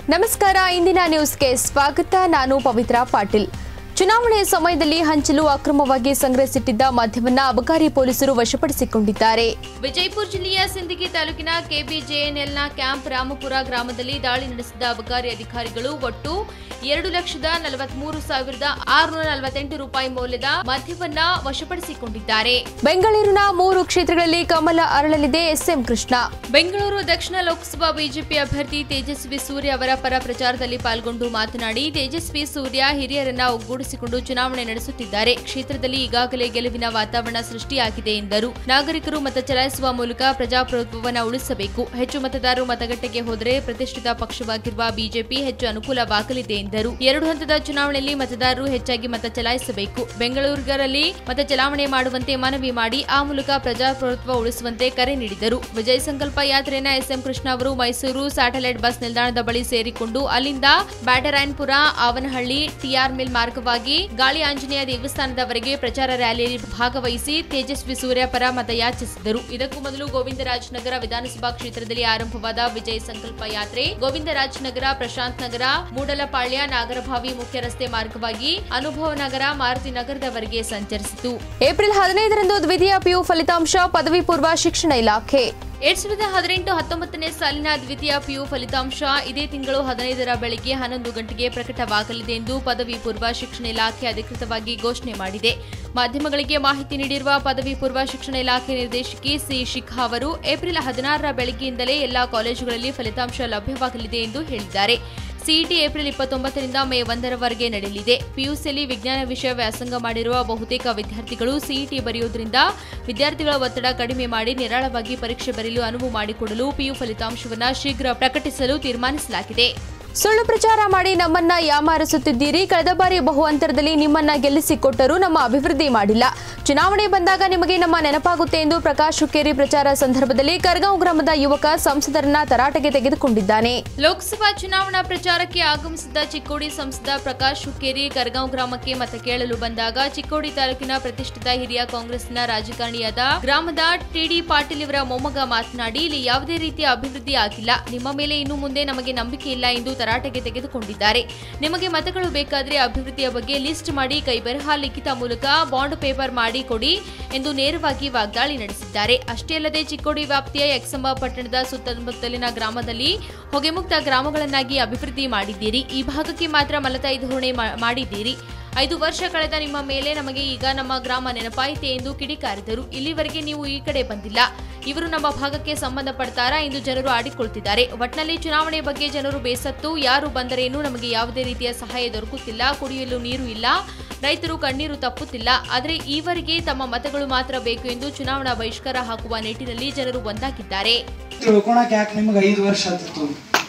ನಮಸ್ಕಾರ ಇಂದಿನ ನ್ಯೂಸ್ಗೆ ಸ್ವಾಗತ ನಾನು ಪವಿತ್ರ ಪಾಟೀಲ್ ಚುನಾವಣೆ ಸಮಯದಲ್ಲಿ ಹಂಚಲು ಅಕ್ರಮವಾಗಿ ಸಂಗ್ರಹಿಸಿಟ್ಟಿದ್ದ ಮದ್ಯವನ್ನ ಅಬಕಾರಿ ಪೊಲೀಸರು ವಶಪಡಿಸಿಕೊಂಡಿದ್ದಾರೆ ವಿಜಯಪುರ ಜಿಲ್ಲೆಯ ಸಿಂದಗಿ ತಾಲೂಕಿನ ಕೆಬಿಜೆಎನ್ಎಲ್ನ ಕ್ಯಾಂಪ್ ರಾಮಪುರ ಗ್ರಾಮದಲ್ಲಿ ದಾಳಿ ನಡೆಸಿದ ಅಬಕಾರಿ ಅಧಿಕಾರಿಗಳು ಒಟ್ಟು ಎರಡು ಲಕ್ಷದ ನಲವತ್ಮೂರು ಸಾವಿರದ ಆರುನೂರ ನಲವತ್ತೆಂಟು ರೂಪಾಯಿ ಮೌಲ್ಯದ ಮದ್ಯವನ್ನ ವಶಪಡಿಸಿಕೊಂಡಿದ್ದಾರೆ ಬೆಂಗಳೂರಿನ ಮೂರು ಕ್ಷೇತ್ರಗಳಲ್ಲಿ ಕಮಲ ಅರಳಲಿದೆ ಎಸ್ಎಂ ಕೃಷ್ಣ ಬೆಂಗಳೂರು ದಕ್ಷಿಣ ಲೋಕಸಭಾ ಬಿಜೆಪಿ ಅಭ್ಯರ್ಥಿ ತೇಜಸ್ವಿ ಸೂರ್ಯ ಅವರ ಪರ ಪ್ರಚಾರದಲ್ಲಿ ಪಾಲ್ಗೊಂಡು ಮಾತನಾಡಿ ತೇಜಸ್ವಿ ಸೂರ್ಯ ಹಿರಿಯರನ್ನ ಒಗ್ಗೂಡಿಸಿಕೊಂಡು ಚುನಾವಣೆ ನಡೆಸುತ್ತಿದ್ದಾರೆ ಕ್ಷೇತ್ರದಲ್ಲಿ ಈಗಾಗಲೇ ಗೆಲುವಿನ ವಾತಾವರಣ ಸೃಷ್ಟಿಯಾಗಿದೆ ಎಂದರು ನಾಗರಿಕರು ಮತ ಚಲಾಯಿಸುವ ಮೂಲಕ ಪ್ರಜಾಪ್ರಭುತ್ವವನ್ನು ಉಳಿಸಬೇಕು ಹೆಚ್ಚು ಮತದಾರರು ಮತಗಟ್ಟೆಗೆ ಹೋದರೆ ಪ್ರತಿಷ್ಠಿತ ಪಕ್ಷವಾಗಿರುವ ಬಿಜೆಪಿ ಹೆಚ್ಚು ಅನುಕೂಲವಾಗಲಿದೆ ಎಂದರು ಎರಡು ಹಂತದ ಚುನಾವಣೆಯಲ್ಲಿ ಮತದಾರರು ಹೆಚ್ಚಾಗಿ ಮತ ಚಲಾಯಿಸಬೇಕು ಬೆಂಗಳೂರಿಗರಲ್ಲಿ ಮತ ಚಲಾವಣೆ ಮಾಡುವಂತೆ ಮನವಿ ಮಾಡಿ ಆ ಮೂಲಕ ಪ್ರಜಾಪ್ರಭುತ್ವ ಉಳಿಸುವಂತೆ ಕರೆ ನೀಡಿದರು ವಿಜಯ ಸಂಕಲ್ಪ ಯಾತ್ರೆಯನ್ನ ಎಸ್ಎಂ ಕೃಷ್ಣ ಅವರು ಮೈಸೂರು ಸ್ಯಾಟಲೈಟ್ ಬಸ್ ನಿಲ್ದಾಣದ ಬಳಿ ಸೇರಿಕೊಂಡು ಅಲ್ಲಿಂದ ಬ್ಯಾಟರಾಯನ್ಪುರ ಆವನಹಳ್ಳಿ ಟಿಆರ್ ಮಿಲ್ ಮಾರ್ಗವಾಗಿ ಗಾಳಿ ಆಂಜನೇಯ ದೇವಸ್ಥಾನದವರೆಗೆ ಪ್ರಚಾರ ರ್ಯಾಲಿಯಲ್ಲಿ ಭಾಗವಹಿಸಿ ತೇಜಸ್ವಿ ಸೂರ್ಯ ಪರ ಮತಯಾಚಿಸಿದರು ಇದಕ್ಕೂ ಮೊದಲು ಗೋವಿಂದರಾಜನಗರ ವಿಧಾನಸಭಾ ಕ್ಷೇತ್ರದಲ್ಲಿ ಆರಂಭವಾದ ವಿಜಯ ಸಂಕಲ್ಪ ಯಾತ್ರೆ ಗೋವಿಂದರಾಜನಗರ ಪ್ರಶಾಂತ್ ನಗರ ಮೂಡಲಪಾಳ್ಯ ನಾಗರಭಾವಿ ಮುಖ್ಯ ರಸ್ತೆ ಮಾರ್ಗವಾಗಿ ಅನುಭವ ನಗರ ಮಾರುತಿ ನಗರದವರೆಗೆ ಸಂಚರಿಸಿತು ಏಪ್ರಿಲ್ ಹದಿನೈದರಂದು ದ್ವಿತೀಯ ಪಿಯು ಫಲಿತಾಂಶ ಪದವಿ ಪೂರ್ವ ಶಿಕ್ಷಣ ಇಲಾಖೆ ಎರಡ್ ಸಾವಿರದ ಹದಿನೆಂಟು ಹತ್ತೊಂಬತ್ತನೇ ಸಾಲಿನ ದ್ವಿತೀಯ ಪಿಯು ಫಲಿತಾಂಶ ಇದೇ ತಿಂಗಳು ಹದಿನೈದರ ಬೆಳಗ್ಗೆ ಹನ್ನೊಂದು ಗಂಟೆಗೆ ಪ್ರಕಟವಾಗಲಿದೆ ಎಂದು ಪದವಿ ಪೂರ್ವ ಶಿಕ್ಷಣ ಇಲಾಖೆ ಅಧಿಕೃತವಾಗಿ ಘೋಷಣೆ ಮಾಡಿದೆ ಮಾಧ್ಯಮಗಳಿಗೆ ಮಾಹಿತಿ ನೀಡಿರುವ ಪದವಿ ಪೂರ್ವ ಶಿಕ್ಷಣ ಇಲಾಖೆ ನಿರ್ದೇಶಕಿ ಸಿ ಶಿಖಾ ಅವರು ಏಪ್ರಿಲ್ ಹದಿನಾರರ ಬೆಳಗ್ಗೆಯಿಂದಲೇ ಎಲ್ಲಾ ಕಾಲೇಜುಗಳಲ್ಲಿ ಫಲಿತಾಂಶ ಲಭ್ಯವಾಗಲಿದೆ ಎಂದು ಹೇಳಿದ್ದಾರೆ ಸಿಇಟಿ ಏಪ್ರಿಲ್ ಇಪ್ಪತ್ತೊಂಬತ್ತರಿಂದ ಮೇ ಒಂದರವರೆಗೆ ನಡೆಯಲಿದೆ ಪಿಯುಸಿಯಲ್ಲಿ ವಿಜ್ಞಾನ ವಿಷಯ ವ್ಯಾಸಂಗ ಮಾಡಿರುವ ಬಹುತೇಕ ವಿದ್ಯಾರ್ಥಿಗಳು ಸಿಇಟಿ ಬರೆಯುವುದರಿಂದ ವಿದ್ಯಾರ್ಥಿಗಳ ಒತ್ತಡ ಕಡಿಮೆ ಮಾಡಿ ನಿರಾಳವಾಗಿ ಪರೀಕ್ಷೆ ಬರೆಯಲು ಅನುವು ಮಾಡಿಕೊಡಲು ಪಿಯು ಫಲಿತಾಂಶವನ್ನು ಶೀಘ್ರ ಪ್ರಕಟಿಸಲು ತೀರ್ಮಾನಿಸಲಾಗಿದೆ ಸುಳ್ಳು ಪ್ರಚಾರ ಮಾಡಿ ನಮ್ಮನ್ನ ಯಾಮಾರಿಸುತ್ತಿದ್ದೀರಿ ಕಳೆದ ಬಾರಿ ಬಹು ಅಂತರದಲ್ಲಿ ನಿಮ್ಮನ್ನ ಗೆಲ್ಲಿಸಿಕೊಟ್ಟರೂ ನಮ್ಮ ಅಭಿವೃದ್ಧಿ ಮಾಡಿಲ್ಲ ಚುನಾವಣೆ ಬಂದಾಗ ನಿಮಗೆ ನಮ್ಮ ನೆನಪಾಗುತ್ತೆ ಎಂದು ಪ್ರಕಾಶ್ ಹುಕ್ಕೇರಿ ಪ್ರಚಾರ ಸಂದರ್ಭದಲ್ಲಿ ಕರ್ಗಾಂವ್ ಗ್ರಾಮದ ಯುವಕ ಸಂಸದರನ್ನ ತರಾಟೆಗೆ ತೆಗೆದುಕೊಂಡಿದ್ದಾನೆ ಲೋಕಸಭಾ ಚುನಾವಣಾ ಪ್ರಚಾರಕ್ಕೆ ಆಗಮಿಸಿದ್ದ ಚಿಕ್ಕೋಡಿ ಸಂಸದ ಪ್ರಕಾಶ್ ಹುಕ್ಕೇರಿ ಕರ್ಗಾಂವ್ ಗ್ರಾಮಕ್ಕೆ ಮತ ಕೇಳಲು ಬಂದಾಗ ಚಿಕ್ಕೋಡಿ ತಾಲೂಕಿನ ಪ್ರತಿಷ್ಠಿತ ಹಿರಿಯ ಕಾಂಗ್ರೆಸ್ನ ರಾಜಕಾರಣಿಯಾದ ಗ್ರಾಮದ ಟಿಡಿ ಪಾಟೀಲ್ ಇವರ ಮೊಮ್ಮಗ ಮಾತನಾಡಿ ಇಲ್ಲಿ ಯಾವುದೇ ರೀತಿಯ ಅಭಿವೃದ್ಧಿ ಆಗಿಲ್ಲ ನಿಮ್ಮ ಮೇಲೆ ಇನ್ನು ಮುಂದೆ ನಮಗೆ ನಂಬಿಕೆ ಇಲ್ಲ ಎಂದು ತರಾಟೆಗೆ ತೆಗೆದುಕೊಂಡಿದ್ದಾರೆ ನಿಮಗೆ ಮತಗಳು ಬೇಕಾದ್ರೆ ಅಭಿವೃದ್ಧಿಯ ಬಗ್ಗೆ ಲಿಸ್ಟ್ ಮಾಡಿ ಕೈಬರಹ ಲಿಖಿತ ಮೂಲಕ ಬಾಂಡ್ ಪೇಪರ್ ಮಾಡಿ ಕೊಡಿ ಎಂದು ನೇರವಾಗಿ ವಾಗ್ದಾಳಿ ನಡೆಸಿದ್ದಾರೆ ಅಷ್ಟೇ ಅಲ್ಲದೆ ಚಿಕ್ಕೋಡಿ ವ್ಯಾಪ್ತಿಯ ಯಕ್ಷಂಬ ಪಟ್ಟಣದ ಸುತ್ತಮುತ್ತಲಿನ ಗ್ರಾಮದಲ್ಲಿ ಹೊಗೆಮುಕ್ತ ಗ್ರಾಮಗಳನ್ನಾಗಿ ಅಭಿವೃದ್ಧಿ ಮಾಡಿದ್ದೀರಿ ಈ ಭಾಗಕ್ಕೆ ಮಾತ್ರ ಮಲತಾಯಿ ಧೋರಣೆ ಮಾ- ಮಾಡಿದ್ದೀರಿ ಐದು ವರ್ಷ ಕಳೆದ ನಿಮ್ಮ ಮೇಲೆ ನಮಗೆ ಈಗ ನಮ್ಮ ಗ್ರಾಮ ನೆನಪಾಯಿತೆ ಎಂದು ಕಿಡಿಕಾರಿದರು ಇಲ್ಲಿವರೆಗೆ ನೀವು ಈ ಕಡೆ ಬಂದಿಲ್ಲ ಇವರು ನಮ್ಮ ಭಾಗಕ್ಕೆ ಸಂಬಂಧಪಡ್ತಾರಾ ಎಂದು ಜನರು ಆಡಿಕೊಳ್ತಿದ್ದಾರೆ ಒಟ್ನಲ್ಲಿ ಚುನಾವಣೆ ಬಗ್ಗೆ ಜನರು ಬೇಸತ್ತು ಯಾರು ಬಂದರೇನು ನಮಗೆ ಯಾವುದೇ ರೀತಿಯ ಸಹಾಯ ದೊರಕುತ್ತಿಲ್ಲ ಕುಡಿಯಲು ನೀರು ಇಲ್ಲ ರೈತರು ಕಣ್ಣೀರು ತಪ್ಪುತ್ತಿಲ್ಲ ಆದರೆ ಈವರೆಗೆ ತಮ್ಮ ಮತಗಳು ಮಾತ್ರ ಬೇಕು ಎಂದು ಚುನಾವಣಾ ಬಹಿಷ್ಕಾರ ಹಾಕುವ ನಿಟ್ಟಿನಲ್ಲಿ ಜನರು ಒಂದಾಗಿದ್ದಾರೆ ತಿಳ್ಕೊಳಕ್ ಯಾಕೆ ನಿಮ್ಗೆ ಐದು ವರ್ಷ ಹತ್ತಿತ್ತು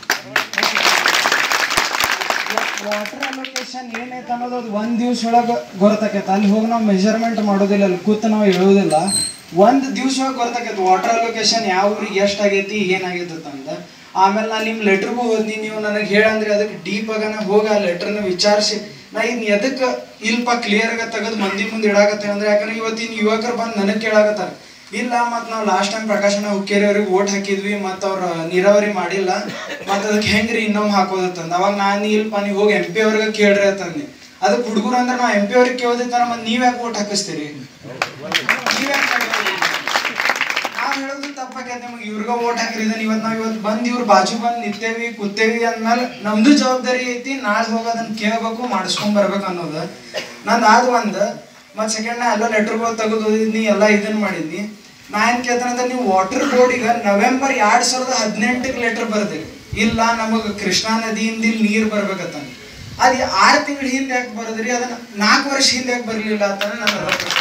ವಾಟರ್ ಅಲೋಕೇಶನ್ ಏನೈತೆ ಅನ್ನೋದು ಅದು ಒಂದು ದಿವ್ಸ ಒಳಗೆ ಗೊತ್ತಾಕೈತೆ ಅಲ್ಲಿ ಹೋಗಿ ನಾವು ಮೆಜರ್ಮೆಂಟ್ ಮಾಡೋದಿಲ್ಲ ಅಲ್ಲಿ ಕೂತು ನಾವು ಹೇಳೋದಿಲ್ಲ ಒಂದು ದಿವ್ಸ ಒಳಗೆ ಗೊತ್ತಾಕೈತೆ ವಾಟರ್ ಅಲೋಕೇಶನ್ ಯಾವ ಊರಿಗೆ ಎಷ್ಟಾಗೈತಿ ಏನಾಗೈತೆ ಅಂದ ಆಮೇಲೆ ನಾನು ನಿಮ್ಮ ಲೆಟ್ರಿಗೂ ಹೋದ್ನಿ ನೀವು ನನಗೆ ಹೇಳಂದ್ರೆ ಅದಕ್ಕೆ ಡೀಪ್ ಆಗ ನಾ ಹೋಗಿ ಆ ಲೆಟ್ರನ್ನ ವಿಚಾರಿಸಿ ನಾ ಇನ್ನು ಎದಕ್ಕೆ ಇಲ್ಪ ಕ್ಲಿಯರ್ ಆಗ ತೆಗೆದು ಮಂದಿ ಮುಂದೆ ಇಡಾಕತ್ತೇನೆ ಅಂದ್ರೆ ಯಾಕಂದ್ರೆ ಇವತ್ತಿನ ಯುವಕರು ಬಂದು ನನಗೆ ಕೇಳಾಕತ್ತಾರ ಇಲ್ಲ ಮತ್ ನಾವು ಲಾಸ್ಟ್ ಟೈಮ್ ಪ್ರಕಾಶನ ಹುಕ್ಕೇರಿ ಅವ್ರಿಗೆ ಓಟ್ ಹಾಕಿದ್ವಿ ಮತ್ ಅವ್ರ ನೀರಾವರಿ ಮಾಡಿಲ್ಲ ಮತ್ ಅದಕ್ಕೆ ಹೆಂಗ್ರಿ ಇನ್ನೊಮ್ಮೆ ಹಾಕೋದತ್ತಂದ ಅವಾಗ ನಾನು ಇಲ್ಪ ನೀವು ಹೋಗಿ ಎಂ ಪಿ ಅವ್ರಿಗೆ ಕೇಳ್ರಿ ಅಂತಂದಿ ಅದಕ್ಕೆ ಹುಡುಗರು ಅಂದ್ರೆ ನಾವು ಎಂ ಪಿ ಅವ್ರಿಗೆ ಕೇಳೋದಿತ್ತಾರ ಮತ್ ನೀವ್ ಯಾಕೆ ಓಟ್ ಹಾಕಿಸ್ತೀರಿ ನೀವ್ ಯಾಕ್ ಹಾಕ್ತೀರಿ? ನಾವ್ ಹೇಳೋದು ತಪ್ಪಾಕೈತೆ ನಿಮ್ಗೆ ಇವ್ರಿಗ ಓಟ್ ಹಾಕಿರಿದನ್ ಇವತ್ ನಾವ್ ಇವತ್ ಬಂದ್ ಇವ್ರ ಬಾಜು ಬಂದ್ ನಿಂತೇವಿ ಕೂತೇವಿ ಅಂದ್ಮೇಲೆ ನಮ್ದು ಜವಾಬ್ದಾರಿ ಐತಿ ನಾಳೆ ಹೋಗಿ ಅದನ್ನ ಕೇಳ್ಬೇಕು ಮಾಡಿಸ್ಕೊಂಡ್ ಬರ್ಬೇಕು ಅನ್ನೋದು ನಂದು ಆದ್ ಒಂದ್ ಮತ್ ಸೆಕೆಂಡ್ ನಾ ಎಲ್ಲ ಲೆಟರ್ಗಳು ತೆಗೆದು ಓದಿದ್ನಿ ಎಲ್ಲ ಇದನ್ನ ಮಾಡಿದ್ನಿ ನಾ ಏನ್ ಕೇಳ್ತಾನಂದ್ರೆ ನೀವು ವಾಟರ್ ಬೋರ್ಡಿಗೆ ನವೆಂಬರ್ ಎರಡ್ ಸಾವಿರದ ಹದಿನೆಂಟಕ್ಕೆ ಲೆಟರ್ ಬರ್ದಿರಿ ಇಲ್ಲ ನಮಗ್ ಕೃಷ್ಣಾ ನದಿಯಿಂದ ಇಲ್ಲಿ ನೀರ್ ಬರ್ಬೇಕತ್ತ ಅದ್ ಆರ್ ತಿಂಗಳ ಹಿಂದೆ ಯಾಕೆ ಬರದ್ರಿ ಅದನ್ನ ನಾಲ್ಕು ವರ್ಷ ಹಿಂದೆ ಯಾಕೆ ಬರ್ಲಿಲ್ಲ ಅಂತ ನನ್ನ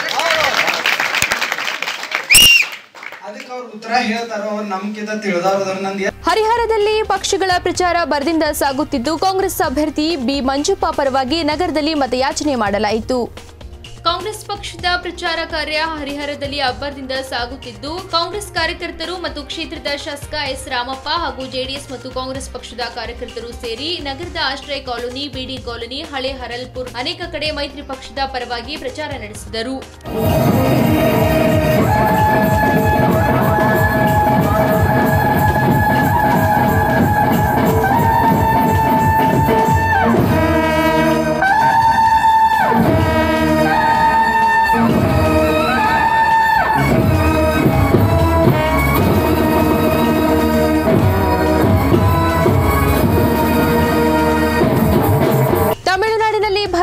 ಅದಕ್ಕೆ ಅವ್ರ ಉತ್ತರ ಹೇಳ್ತಾರೋ ಅವ್ರು ನಮ್ಕಿಂತ ತಿಳಿದವ್ರದ್ರ ನಂದು ಹರಿಹರದಲ್ಲಿ ಪಕ್ಷಗಳ ಪ್ರಚಾರ ಬರದಿಂದ ಸಾಗುತ್ತಿದ್ದು ಕಾಂಗ್ರೆಸ್ ಅಭ್ಯರ್ಥಿ ಬಿ ಮಂಜಪ್ಪ ಪರವಾಗಿ ನಗರದಲ್ಲಿ ಮತಯಾಚನೆ ಮಾಡಲಾಯಿತು ಕಾಂಗ್ರೆಸ್ ಪಕ್ಷದ ಪ್ರಚಾರ ಕಾರ್ಯ ಹರಿಹರದಲ್ಲಿ ಅಬ್ಬರದಿಂದ ಸಾಗುತ್ತಿದ್ದು ಕಾಂಗ್ರೆಸ್ ಕಾರ್ಯಕರ್ತರು ಮತ್ತು ಕ್ಷೇತ್ರದ ಶಾಸಕ ಎಸ್ ರಾಮಪ್ಪ ಹಾಗೂ ಜೆಡಿಎಸ್ ಮತ್ತು ಕಾಂಗ್ರೆಸ್ ಪಕ್ಷದ ಕಾರ್ಯಕರ್ತರು ಸೇರಿ ನಗರದ ಆಶ್ರಯ ಕಾಲೋನಿ ಬಿಡಿ ಕಾಲೋನಿ ಹಳೆ ಹರಲ್ಪುರ್ ಅನೇಕ ಕಡೆ ಮೈತ್ರಿ ಪಕ್ಷದ ಪರವಾಗಿ ಪ್ರಚಾರ ನಡೆಸಿದರು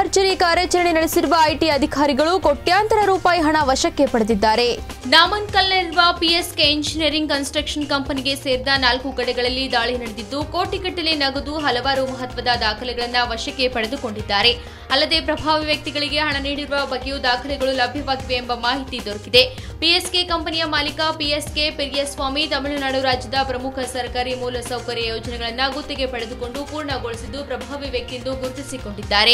ಭರ್ಜರಿ ಕಾರ್ಯಾಚರಣೆ ನಡೆಸಿರುವ ಐಟಿ ಅಧಿಕಾರಿಗಳು ಕೋಟ್ಯಾಂತರ ರೂಪಾಯಿ ಹಣ ವಶಕ್ಕೆ ಪಡೆದಿದ್ದಾರೆ ನಾಮನ್ಕಲ್ನಲ್ಲಿರುವ ಪಿಎಸ್ಕೆ ಇಂಜಿನಿಯರಿಂಗ್ ಕನ್ಸ್ಟ್ರಕ್ಷನ್ ಕಂಪನಿಗೆ ಸೇರಿದ ನಾಲ್ಕು ಕಡೆಗಳಲ್ಲಿ ದಾಳಿ ನಡೆದಿದ್ದು ಕೋಟಿಗಟ್ಟಲೆ ನಗದು ಹಲವಾರು ಮಹತ್ವದ ದಾಖಲೆಗಳನ್ನು ವಶಕ್ಕೆ ಪಡೆದುಕೊಂಡಿದ್ದಾರೆ ಅಲ್ಲದೆ ಪ್ರಭಾವಿ ವ್ಯಕ್ತಿಗಳಿಗೆ ಹಣ ನೀಡಿರುವ ಬಗ್ಗೆಯೂ ದಾಖಲೆಗಳು ಲಭ್ಯವಾಗಿವೆ ಎಂಬ ಮಾಹಿತಿ ದೊರಕಿದೆ ಪಿಎಸ್ಕೆ ಕಂಪನಿಯ ಮಾಲೀಕ ಪಿಎಸ್ಕೆ ಪೆರಿಯಸ್ವಾಮಿ ತಮಿಳುನಾಡು ರಾಜ್ಯದ ಪ್ರಮುಖ ಸರ್ಕಾರಿ ಮೂಲಸೌಕರ್ಯ ಯೋಜನೆಗಳನ್ನು ಗುತ್ತಿಗೆ ಪಡೆದುಕೊಂಡು ಪೂರ್ಣಗೊಳಿಸಿದ್ದು ಪ್ರಭಾವಿ ವ್ಯಕ್ತಿ ಎಂದು ಗುರುತಿಸಿಕೊಂಡಿದ್ದಾರೆ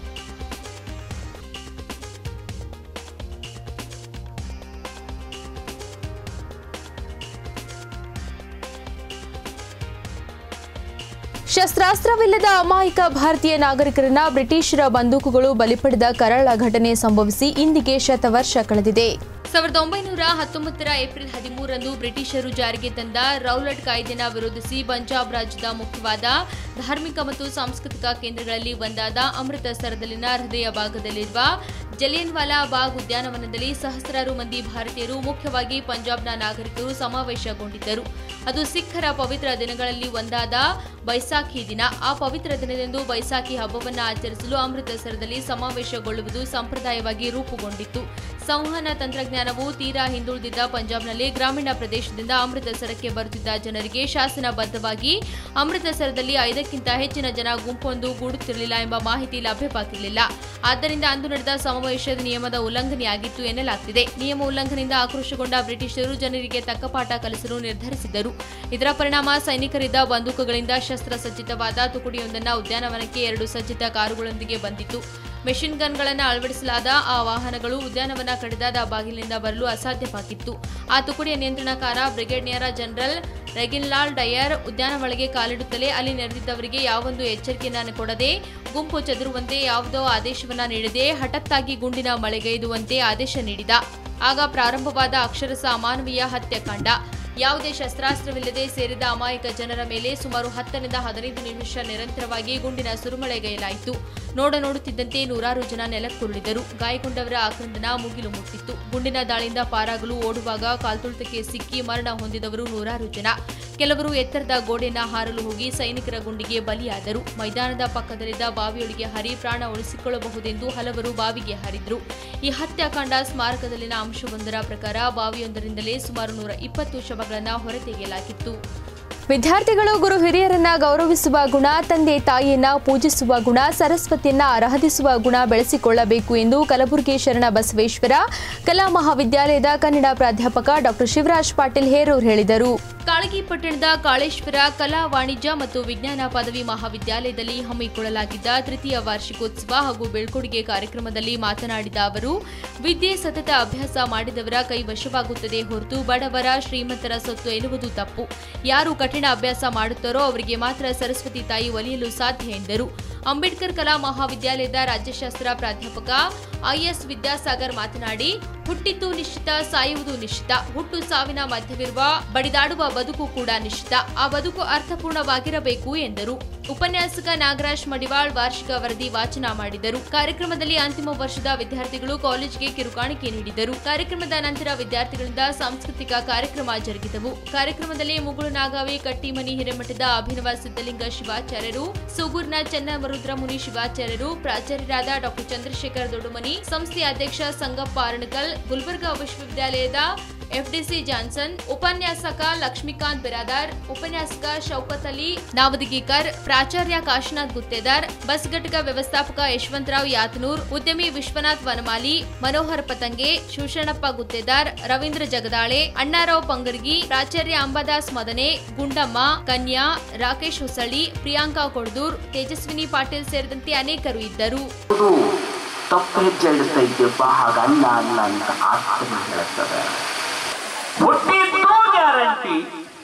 ಶಸ್ತ್ರಾಸ್ತ್ರವಿಲ್ಲದ ಅಮಾಯಕ ಭಾರತೀಯ ನಾಗರಿಕರನ್ನ ಬ್ರಿಟಿಷರ ಬಂದೂಕುಗಳು ಬಲಿಪಡೆದ ಕರಾಳ ಘಟನೆ ಸಂಭವಿಸಿ ಇಂದಿಗೆ ಶತವರ್ಷ ಕಳೆದಿದೆ ಸಾವಿರದ ಒಂಬೈನೂರ ಹತ್ತೊಂಬತ್ತರ ಏಪ್ರಿಲ್ ಹದಿಮೂರರಂದು ಬ್ರಿಟಿಷರು ಜಾರಿಗೆ ತಂದ ರೌಲಟ್ ಕಾಯ್ದೆನ ವಿರೋಧಿಸಿ ಪಂಜಾಬ್ ರಾಜ್ಯದ ಮುಖ್ಯವಾದ ಧಾರ್ಮಿಕ ಮತ್ತು ಸಾಂಸ್ಕೃತಿಕ ಕೇಂದ್ರಗಳಲ್ಲಿ ಒಂದಾದ ಅಮೃತಸರದಲ್ಲಿನ ಹೃದಯ ಭಾಗದಲ್ಲಿರುವ ಜಲಿಯನ್ವಾಲಾ ಬಾಗ್ ಉದ್ಯಾನವನದಲ್ಲಿ ಸಹಸ್ರಾರು ಮಂದಿ ಭಾರತೀಯರು ಮುಖ್ಯವಾಗಿ ಪಂಜಾಬ್ನ ನಾಗರಿಕರು ಸಮಾವೇಶಗೊಂಡಿದ್ದರು ಅದು ಸಿಖ್ಖರ ಪವಿತ್ರ ದಿನಗಳಲ್ಲಿ ಒಂದಾದ ಬೈಸಾಖಿ ದಿನ ಆ ಪವಿತ್ರ ದಿನದಂದು ಬೈಸಾಖಿ ಹಬ್ಬವನ್ನು ಆಚರಿಸಲು ಅಮೃತಸರದಲ್ಲಿ ಸಮಾವೇಶಗೊಳ್ಳುವುದು ಸಂಪ್ರದಾಯವಾಗಿ ರೂಪುಗೊಂಡಿತ್ತು ಸಂವಹನ ತಂತ್ರಜ್ಞಾನವು ತೀರಾ ಹಿಂದುಳಿದಿದ್ದ ಪಂಜಾಬ್ನಲ್ಲಿ ಗ್ರಾಮೀಣ ಪ್ರದೇಶದಿಂದ ಅಮೃತಸರಕ್ಕೆ ಬರುತ್ತಿದ್ದ ಜನರಿಗೆ ಶಾಸನಬದ್ಧವಾಗಿ ಅಮೃತಸರದಲ್ಲಿ ಐದಕ್ಕಿಂತ ಹೆಚ್ಚಿನ ಜನ ಗುಂಪೊಂದು ಗೂಡುತ್ತಿರಲಿಲ್ಲ ಎಂಬ ಮಾಹಿತಿ ಲಭ್ಯವಾಗಿರಲಿಲ್ಲ ಆದ್ದರಿಂದ ಅಂದು ನಡೆದ ಸಮಾವೇಶದ ನಿಯಮದ ಉಲ್ಲಂಘನೆಯಾಗಿತ್ತು ಎನ್ನಲಾಗ್ತಿದೆ ನಿಯಮ ಉಲ್ಲಂಘನೆಯಿಂದ ಆಕ್ರೋಶಗೊಂಡ ಬ್ರಿಟಿಷರು ಜನರಿಗೆ ತಕ್ಕ ಪಾಠ ಕಲಿಸಲು ನಿರ್ಧರಿಸಿದರು ಇದರ ಪರಿಣಾಮ ಸೈನಿಕರಿದ್ದ ಬಂದೂಕುಗಳಿಂದ ಶಸ್ತ್ರಸಜ್ಜಿತವಾದ ತುಕಡಿಯೊಂದನ್ನು ಉದ್ಯಾನವನಕ್ಕೆ ಎರಡು ಸಜ್ಜಿತ ಕಾರುಗಳೊಂದಿಗೆ ಬಂದಿತ್ತು ಮೆಷಿನ್ ಗನ್ಗಳನ್ನು ಅಳವಡಿಸಲಾದ ಆ ವಾಹನಗಳು ಉದ್ಯಾನವನ ಕಡಿದಾದ ಬಾಗಿಲಿನಿಂದ ಬರಲು ಅಸಾಧ್ಯವಾಗಿತ್ತು ಆ ತುಕಡಿಯ ನಿಯಂತ್ರಣಕಾರ ಬ್ರಿಗೇಡಿಯರ್ ಜನರಲ್ ರೆಗಿನ್ಲಾಲ್ ಡಯರ್ ಉದ್ಯಾನ ಒಳಗೆ ಕಾಲಿಡುತ್ತಲೇ ಅಲ್ಲಿ ನೆರೆದಿದ್ದವರಿಗೆ ಯಾವೊಂದು ಎಚ್ಚರಿಕೆಯನ್ನು ಕೊಡದೆ ಗುಂಪು ಚದುರುವಂತೆ ಯಾವುದೋ ಆದೇಶವನ್ನ ನೀಡದೆ ಹಠತ್ತಾಗಿ ಗುಂಡಿನ ಮಳೆಗೈದುವಂತೆ ಆದೇಶ ನೀಡಿದ ಆಗ ಪ್ರಾರಂಭವಾದ ಅಕ್ಷರಸ ಅಮಾನವೀಯ ಹತ್ಯಾಕಾಂಡ ಯಾವುದೇ ಶಸ್ತ್ರಾಸ್ತ್ರವಿಲ್ಲದೆ ಸೇರಿದ ಅಮಾಯಕ ಜನರ ಮೇಲೆ ಸುಮಾರು ಹತ್ತರಿಂದ ಹದಿನೈದು ನಿಮಿಷ ನಿರಂತರವಾಗಿ ಗುಂಡಿನ ಸುರುಮಳೆಗೈಲಾಯಿತು ನೋಡ ನೋಡುತ್ತಿದ್ದಂತೆ ನೂರಾರು ಜನ ನೆಲಕ್ಕುರುಳಿದರು ಗಾಯಗೊಂಡವರ ಆಕ್ರಂದನ ಮುಗಿಲು ಮುಟ್ಟಿತ್ತು ಗುಂಡಿನ ದಾಳಿಯಿಂದ ಪಾರಾಗಲು ಓಡುವಾಗ ಕಾಲ್ತುಳಿತಕ್ಕೆ ಸಿಕ್ಕಿ ಮರಣ ಹೊಂದಿದವರು ನೂರಾರು ಜನ ಕೆಲವರು ಎತ್ತರದ ಗೋಡೆಯನ್ನ ಹಾರಲು ಹೋಗಿ ಸೈನಿಕರ ಗುಂಡಿಗೆ ಬಲಿಯಾದರು ಮೈದಾನದ ಪಕ್ಕದಲ್ಲಿದ್ದ ಬಾವಿಯೊಳಗೆ ಹರಿ ಪ್ರಾಣ ಉಳಿಸಿಕೊಳ್ಳಬಹುದೆಂದು ಹಲವರು ಬಾವಿಗೆ ಹರಿದ್ರು ಈ ಹತ್ಯಾಕಾಂಡ ಸ್ಮಾರಕದಲ್ಲಿನ ಅಂಶವೊಂದರ ಪ್ರಕಾರ ಬಾವಿಯೊಂದರಿಂದಲೇ ಸುಮಾರು ನೂರ ಇಪ್ಪತ್ತು ಶವಗಳನ್ನು ಹೊರತೆಗೆಯಲಾಗಿತ್ತು ವಿದ್ಯಾರ್ಥಿಗಳು ಗುರು ಹಿರಿಯರನ್ನ ಗೌರವಿಸುವ ಗುಣ ತಂದೆ ತಾಯಿಯನ್ನ ಪೂಜಿಸುವ ಗುಣ ಸರಸ್ವತಿಯನ್ನ ಆರಾಧಿಸುವ ಗುಣ ಬೆಳೆಸಿಕೊಳ್ಳಬೇಕು ಎಂದು ಕಲಬುರಗಿ ಶರಣ ಬಸವೇಶ್ವರ ಕಲಾ ಮಹಾವಿದ್ಯಾಲಯದ ಕನ್ನಡ ಪ್ರಾಧ್ಯಾಪಕ ಡಾಕ್ಟರ್ ಶಿವರಾಜ್ ಪಾಟೀಲ್ ಹೇರೂರ್ ಹೇಳಿದರು ಕಾಳಗಿ ಪಟ್ಟಣದ ಕಾಳೇಶ್ವರ ಕಲಾ ವಾಣಿಜ್ಯ ಮತ್ತು ವಿಜ್ಞಾನ ಪದವಿ ಮಹಾವಿದ್ಯಾಲಯದಲ್ಲಿ ಹಮ್ಮಿಕೊಳ್ಳಲಾಗಿದ್ದ ತೃತೀಯ ವಾರ್ಷಿಕೋತ್ಸವ ಹಾಗೂ ಬೀಳ್ಕೊಡುಗೆ ಕಾರ್ಯಕ್ರಮದಲ್ಲಿ ಮಾತನಾಡಿದ ಅವರು ವಿದ್ಯೆ ಸತತ ಅಭ್ಯಾಸ ಮಾಡಿದವರ ಕೈ ವಶವಾಗುತ್ತದೆ ಹೊರತು ಬಡವರ ಶ್ರೀಮಂತರ ಸೊತ್ತು ಎನ್ನುವುದು ತಪ್ಪು ಯಾರು ಕಠಿಣ ಅಭ್ಯಾಸ ಮಾಡುತ್ತಾರೋ ಅವರಿಗೆ ಮಾತ್ರ ಸರಸ್ವತಿ ತಾಯಿ ಒಲಿಯಲು ಸಾಧ್ಯ ಎಂದರು ಅಂಬೇಡ್ಕರ್ ಕಲಾ ಮಹಾವಿದ್ಯಾಲಯದ ರಾಜ್ಯಶಾಸ್ತ್ರ ಪ್ರಾಧ್ಯಾಪಕ ಐಎಸ್ ವಿದ್ಯಾಸಾಗರ್ ಮಾತನಾಡಿ ಹುಟ್ಟಿದ್ದು ನಿಶ್ಚಿತ ಸಾಯುವುದು ನಿಶ್ಚಿತ ಹುಟ್ಟು ಸಾವಿನ ಮಧ್ಯವಿರುವ ಬಡಿದಾಡುವ ಬದುಕು ಕೂಡ ನಿಶ್ಚಿತ ಆ ಬದುಕು ಅರ್ಥಪೂರ್ಣವಾಗಿರಬೇಕು ಎಂದರು ಉಪನ್ಯಾಸಕ ನಾಗರಾಜ್ ಮಡಿವಾಳ್ ವಾರ್ಷಿಕ ವರದಿ ವಾಚನ ಮಾಡಿದರು ಕಾರ್ಯಕ್ರಮದಲ್ಲಿ ಅಂತಿಮ ವರ್ಷದ ವಿದ್ಯಾರ್ಥಿಗಳು ಕಾಲೇಜಿಗೆ ಕಿರುಕಾಣಿಕೆ ನೀಡಿದರು ಕಾರ್ಯಕ್ರಮದ ನಂತರ ವಿದ್ಯಾರ್ಥಿಗಳಿಂದ ಸಾಂಸ್ಕೃತಿಕ ಕಾರ್ಯಕ್ರಮ ಜರುಗಿದವು ಕಾರ್ಯಕ್ರಮದಲ್ಲಿ ಮುಗುಳು ನಾಗಾವಿ ಕಟ್ಟಿಮನಿ ಹಿರೇಮಠದ ಅಭಿನವ ಸಿದ್ದಲಿಂಗ ಶಿವಾಚಾರ್ಯರು ಸೂಗೂರ್ನ ಚನ್ನಮರುದ್ರ ಮುನಿ ಶಿವಾಚಾರ್ಯರು ಪ್ರಾಚಾರ್ಯರಾದ ಡಾಕ್ಟರ್ ಚಂದ್ರಶೇಖರ್ ದೊಡ್ಡಮನಿ ಸಂಸ್ಥೆಯ ಅಧ್ಯಕ್ಷ ಸಂಗಪ್ಪ ಅರಣಕಲ್ ಗುಲ್ಬರ್ಗಾ ವಿಶ್ವವಿದ್ಯಾಲಯದ ಎಫ್ಡಿಸಿ ಜಾನ್ಸನ್ ಉಪನ್ಯಾಸಕ ಲಕ್ಷ್ಮೀಕಾಂತ್ ಬಿರಾದಾರ್ ಉಪನ್ಯಾಸಕ ಶೌಕತ್ ಅಲಿ ನಾವದಗೀಕರ್ ಪ್ರಾಚಾರ್ಯ ಕಾಶಿನಾಥ್ ಗುತ್ತೇದಾರ್ ಬಸ್ ಘಟಕ ವ್ಯವಸ್ಥಾಪಕ ಯಶವಂತರಾವ್ ಯಾತನೂರ್ ಉದ್ಯಮಿ ವಿಶ್ವನಾಥ್ ವನಮಾಲಿ ಮನೋಹರ್ ಪತಂಗೆ ಶಿವಶರಣಪ್ಪ ಗುತ್ತೇದಾರ್ ರವೀಂದ್ರ ಜಗದಾಳೆ ಅಣ್ಣಾರಾವ್ ಪಂಗರ್ಗಿ ಪ್ರಾಚಾರ್ಯ ಅಂಬಾದಾಸ್ ಮದನೆ ಗುಂಡಮ್ಮ ಕನ್ಯಾ ರಾಕೇಶ್ ಹೊಸಳ್ಳಿ ಪ್ರಿಯಾಂಕಾ ಕೊಡ್ದೂರ್ ತೇಜಸ್ವಿನಿ ಪಾಟೀಲ್ ಸೇರಿದಂತೆ ಅನೇಕರು ಇದ್ದರು ಇದು ತಪ್ಪು ಹೆಜ್ಜೆ ಇಡ್ತೈತೆಪ್ಪ ಹಾಗಲ್ಲ ಅಲ್ಲ ಅಂತ ಆತ್ಮ ಹೇಳ್ತದೆ ಹುಟ್ಟಿದ್ದು ಗ್ಯಾರಂಟಿ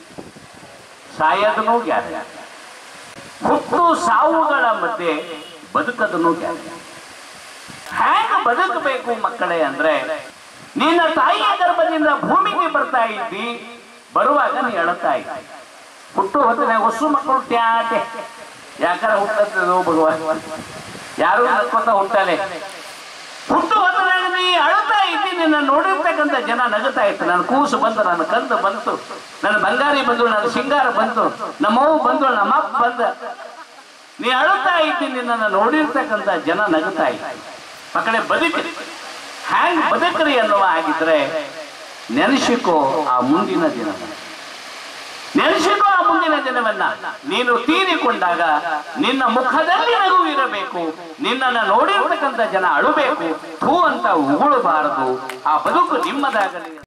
ಸಾಯದನು ಗ್ಯಾರಂಟಿ ಹುಟ್ಟು ಸಾವುಗಳ ಮಧ್ಯೆ ಬದುಕದನು ಗ್ಯಾರಂಟಿ ಹ್ಯಾಂಗ ಬದುಕಬೇಕು ಮಕ್ಕಳೇ ಅಂದ್ರೆ ನಿನ್ನ ತಾಯಿಯ ಗರ್ಭದಿಂದ ಭೂಮಿಗೆ ಬರ್ತಾ ಇದ್ದಿ ಬರುವಾಗ ನೀ ಅಳತಾ ಇದ್ದಿ ಹುಟ್ಟು ಹೊತ್ತಿನ ಹೊಸು ಮಕ್ಕಳು ಟ್ಯಾಟೆ ಯಾಕಾರ ಹುಟ್ಟದ್ದು ಭಗವಾನ್ ಯಾರು ನಕ್ಕೋತ ಹುಟ್ಟಾಲೆ ಹುಟ್ಟು ಹೊತ್ತನಾಗ ನೀ ಅಳುತ್ತಾ ಇದ್ದಿ ನಿನ್ನ ನೋಡಿರ್ತಕ್ಕಂಥ ಜನ ನಗುತ್ತಾ ಇತ್ತು ನನ್ನ ಕೂಸು ಬಂತು ನನ್ನ ಕಂದು ಬಂತು ನನ್ನ ಬಂಗಾರಿ ಬಂದು ನನ್ನ ಸಿಂಗಾರ ಬಂತು ನಮ್ಮವ್ವ ಬಂದು ನಮ್ಮಪ್ಪ ಬಂದ ನೀ ಅಳುತ್ತಾ ಇದ್ದಿ ನಿನ್ನನ್ನು ನೋಡಿರ್ತಕ್ಕಂಥ ಜನ ನಗುತ್ತಾ ಇದ್ದ ಮಕ್ಕಳೇ ಬದುಕ್ರಿ ಹ್ಯಾಂಗ್ ಬದುಕ್ರಿ ಅನ್ನುವ ಆಗಿದ್ರೆ ನೆನೆಸಿಕೋ ಆ ಮುಂದಿನ ದಿನ ನೆನೆಸಿಕೋ ಆ ಮುಂದಿನ ದಿನವನ್ನ ನೀನು ತೀರಿಕೊಂಡಾಗ ನಿನ್ನ ಮುಖದಲ್ಲಿ ನಗು ಇರಬೇಕು ನಿನ್ನನ್ನ ನೋಡಿರ್ತಕ್ಕಂಥ ಜನ ಅಳುಬೇಕು ಥೂ ಅಂತ ಉಗುಳಬಾರದು ಆ ಬದುಕು ನಿಮ್ಮದಾಗಲಿ